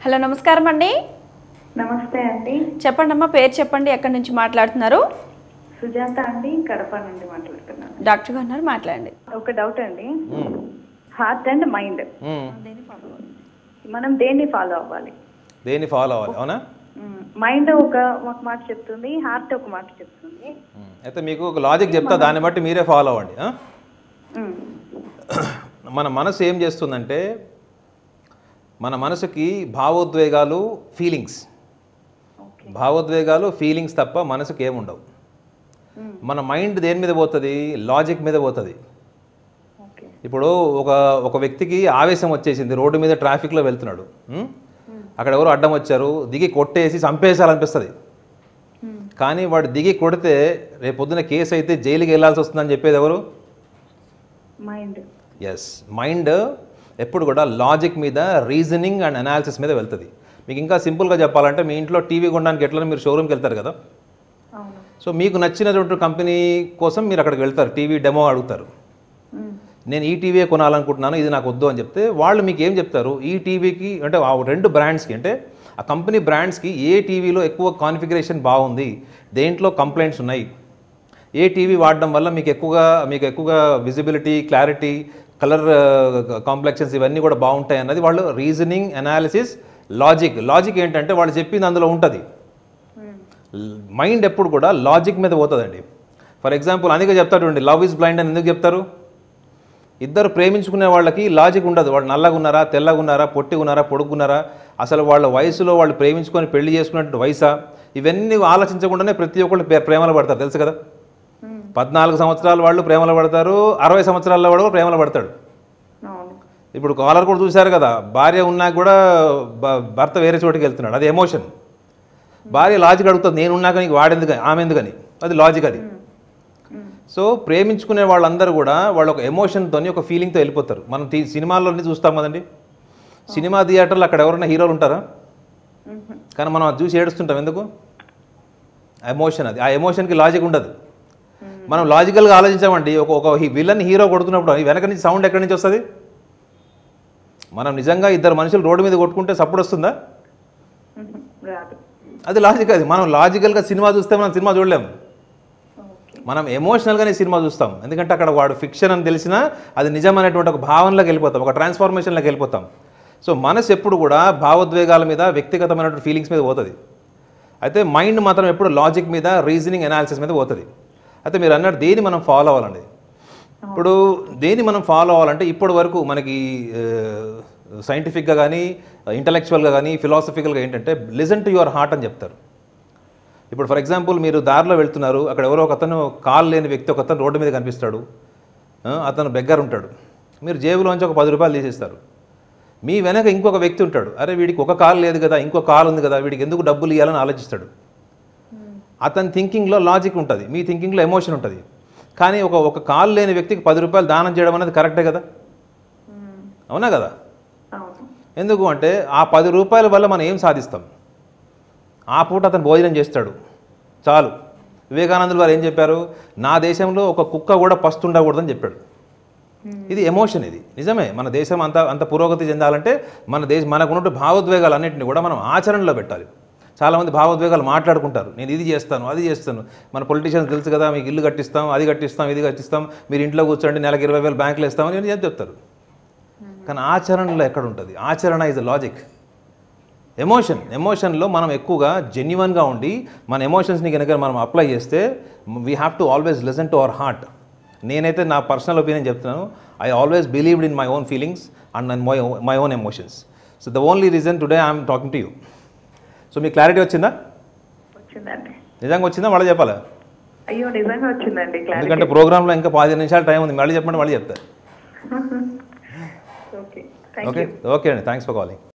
Hello నమస్కారం అండి నమస్తే అండి చెప్పండి అమ్మా పేరు చెప్పండి ఎక్కడి నుంచి మాట్లాడుతున్నారు సుజాత అండి కడప నుండి మాట్లాడుతున్నాను డాక్టర్ గారు ఉన్నారు మాట్లాడండి ఒక డౌట్ అండి హార్ట్ అండ్ మైండ్ మ్మ్. మనం దేన్ని ఫాలో అవ్వాలి దేన్ని ఫాలో అవ్వాలి అవునా మైండ్ ఒక ఒక మాట చెప్తుంది హార్ట్ ఒక మాట చెప్తుంది మ్మ్. అయితే మీకు ఒక లాజిక్ చెప్తా దాన్ని బట్టి మీరే ఫాలో అవ్వండి ఆ? మ్మ్. మన మనసు ఏం చేస్తుందంటే మన మనసుకి భావోద్వేగాలు ఫీలింగ్స్ ఓకే భావోద్వేగాలు ఫీలింగ్స్ తప్ప మనసుకి ఏముండవు మన మైండ్ దేని మీద పోతుంది లాజిక్ మీద పోతుంది ఓకే ఇప్పుడు ఒక ఒక వ్యక్తికి ఆవేశం వచ్చేసింది రోడ్డు మీద ట్రాఫిక్లో వెళ్తున్నాడు ఉం? అక్కడ ఎవరు అడ్డం వచ్చారు దిగి కొట్టేసి చంపేసాలనిపిస్తుంది కానీ వాడు దిగి కొడితే రేపు పొద్దున కేసు అయితే జైలుకి వెళ్ళాల్సి వస్తుందని చెప్పేది ఎవరు మైండ్ ఎస్ మైండ్ ఎప్పుడు కూడా లాజిక్ మీద రీజనింగ్ అండ్ అనాలిసిస్ మీద వెళ్తుంది మీకు ఇంకా సింపుల్గా చెప్పాలంటే మీ ఇంట్లో టీవీ కొనడానికి ఎట్లా మీరు షోరూమ్కి వెళ్తారు కదా అవును సో మీకు నచ్చినటువంటి కంపెనీ కోసం మీరు అక్కడికి వెళ్తారు టీవీ డెమో అడుగుతారు మ్మ్. నేను ఈ టీవీయే కొనాలనుకుంటున్నాను ఇది నాకు వద్దు అని చెప్తే వాళ్ళు మీకు ఏం చెప్తారు ఈ టీవీకి అంటే ఆ రెండు బ్రాండ్స్కి అంటే ఆ కంపెనీ బ్రాండ్స్కి ఏ టీవీలో ఎక్కువ కాన్ఫిగరేషన్ బాగుంది దేంట్లో కంప్లైంట్స్ ఉన్నాయి ఏ టీవీ వాడడం వల్ల మీకు ఎక్కువగా మీకు ఎక్కువగా విజిబిలిటీ క్లారిటీ కలర్ కాంప్లెక్షన్స్ ఇవన్నీ కూడా బాగుంటాయి అన్నది వాళ్ళు రీజనింగ్ అనాలిసిస్ లాజిక్ లాజిక్ ఏంటంటే వాళ్ళు చెప్పింది అందులో ఉంటుంది మ్మ్. మైండ్ ఎప్పుడు కూడా లాజిక్ మీద పోతుందండి ఫర్ ఎగ్జాంపుల్ అందుకే చెప్తాడు లవ్ ఇస్ బ్లైండ్ అని ఎందుకు చెప్తారు ఇద్దరు ప్రేమించుకునే వాళ్ళకి లాజిక్ ఉండదు వాళ్ళు నల్లగా ఉన్నారా తెల్లగా ఉన్నారా పొట్టిగా ఉన్నారా పొడుగున్నారా అసలు వాళ్ళ వయసులో వాళ్ళు ప్రేమించుకొని పెళ్లి చేసుకున్నట్టు వయసా ఇవన్నీ ఆలోచించకుండానే ప్రతి ఒక్కళ్ళు ప్రే- ప్రేమలో పడతారు తెలుసు కదా మ్మ్. పద్నాలుగు సంవత్సరాల వాళ్ళు ప్రేమలో పడతారు అరవై సంవత్సరాల వాడు కూడా ప్రేమలో పడతాడు అవును ఇప్పుడు కాలర్ కూడా చూశారు కదా భార్య ఉన్నా కూడా భ- భర్త వేరే చోటుకి వెళ్తున్నాడు అది ఎమోషన్ భార్య లాజిక్ అడుగుతుంది నేను ఉన్నాక నీకు వాడెందుకని ఆమె ఎందుకని అది లాజిక్ అది మ్మ్. సో ప్రేమించుకునే వాళ్ళందరూ కూడా వాళ్ళ ఒక ఎమోషన్తో ఒక ఫీలింగ్తో వెళ్ళిపోతారు మనం టీ- సినిమాల్లోనే చూస్తాం కదండి సినిమా థియేటర్లో అక్కడ ఎవరైనా హీరోలు ఉంటారా మ్మ్. కానీ మనం అది చూసి ఏడుస్తుంటాం ఎందుకు ఎమోషన్ అది ఆ ఎమోషన్కి లాజిక్ ఉండదు మనం లాజికల్గా ఆలోచించామండి ఒక ఒక విలన్ హీరో కొడుతున్నప్పుడు ఈ వెనక నుంచి సౌండ్ ఎక్కడి నుంచి వస్తుంది మనం నిజంగా ఇద్దరు మనుషులు రోడ్డు మీద కొట్టుకుంటే సప్పుడు వస్తుందా మ్మ్. రాదు అది లాజిక్ అది మనం లాజికల్గా సినిమా చూస్తే మనం సినిమా చూడలేము ఓకే మనం ఎమోషనల్గానే సినిమా చూస్తాం ఎందుకంటే అక్కడ వాడు ఫిక్షన్ అని తెలిసినా అది నిజం అనేటువంటి ఒక భావనలోకి వెళ్ళిపోతాం ఒక ట్రాన్స్ఫార్మేషన్లోకి వెళ్ళిపోతాం సో మనసు ఎప్పుడు కూడా భావోద్వేగాల మీద వ్యక్తిగతమైనటువంటి ఫీలింగ్స్ మీద పోతుంది అయితే మైండ్ మాత్రం ఎప్పుడు లాజిక్ మీద రీజనింగ్ అనాలిసిస్ మీద పోతుంది అయితే మీరు అన్నట్టు దేని మనం ఫాలో అవ్వాలండి ఇప్పుడు దేని మనం ఫాలో అవ్వాలంటే ఇప్పటి వరకు మనకి సైంటిఫిక్గా కానీ ఇంటలెక్చువల్గా కానీ ఫిలాసఫికల్గా ఏంటంటే లిజన్ టు యువర్ హార్ట్ అని చెప్తారు ఇప్పుడు ఫర్ ఎగ్జాంపుల్ మీరు దారిలో వెళ్తున్నారు అక్కడ ఎవరో ఒక అతను కాలు లేని వ్యక్తి ఒక అతను రోడ్డు మీద కనిపిస్తాడు ఆ, అతను బెగ్గర్ ఉంటాడు మీరు జేబులోంచి ఒక పది రూపాయలు తీసేస్తారు మీ వెనక ఇంకొక వ్యక్తి ఉంటాడు అరే వీడికి ఒక కాలు లేదు కదా ఇంకో కాలు ఉంది కదా వీడికి ఎందుకు డబ్బులు ఇవ్వాలని ఆలోచిస్తాడు అతని థింకింగ్లో లాజిక్ ఉంటుంది మీ థింకింగ్లో ఎమోషన్ ఉంటుంది కానీ ఒక ఒక కాలు లేని వ్యక్తికి పది రూపాయలు దానం చేయడం అనేది కరెక్టే కదా మ్మ్. అవునా కదా అవును ఎందుకు అంటే ఆ పది రూపాయల వల్ల మనం ఏం సాధిస్తాం ఆ పూట అతను భోజనం చేస్తాడు చాలు వివేకానందులు వారు ఏం చెప్పారు నా దేశంలో ఒక కుక్క కూడా పస్తు ఉండకూడదని చెప్పాడు ఇది ఎమోషన్ ఇది నిజమే మన దేశం అంత అంత పురోగతి చెందాలంటే మన దేశ మనకు ఉన్నట్టు భావోద్వేగాలు అన్నింటినీ కూడా మనం ఆచరణలో పెట్టాలి చాలామంది భావోద్వేగాలు మాట్లాడుకుంటారు నేను ఇది చేస్తాను అది చేస్తాను మన పొలిటీషియన్స్ తెలుసు కదా మీకు ఇల్లు కట్టిస్తాం అది కట్టిస్తాం ఇది కట్టిస్తాం మీరు ఇంట్లో కూర్చోండి నెలకు ఇరవై వేలు బ్యాంకులు ఇస్తామని అని చెప్తారు కానీ ఆచరణలో ఎక్కడ ఉంటుంది ఆచరణ ఇస్ అ లాజిక్ ఎమోషన్ ఎమోషన్లో మనం ఎక్కువగా జెన్యున్గా ఉండి మన ఎమోషన్స్ని కనుక మనం అప్లై చేస్తే we have to always listen to our heart నేనైతే నా పర్సనల్ ఒపీనియన్ చెప్తున్నాను I always believed in my own feelings and my my own emotions so the only reason today I'm talking to you so మీ clarity వచ్చిందా వచ్చిందండి నిజంగా వచ్చిందా మళ్ళీ చెప్పాలా అయ్యో నిజంగా వచ్చిందండి క్లారిటీ ఎందుకంటే ప్రోగ్రాంలో ఇంకా పదిహేను నిమిషాలు టైం ఉంది మళ్ళీ చెప్పండి మళ్ళీ చెప్తారు ఓకే థ్యాంక్ ఓకే ఓకే అండి థ్యాంక్స్ ఫర్ కాలింగ్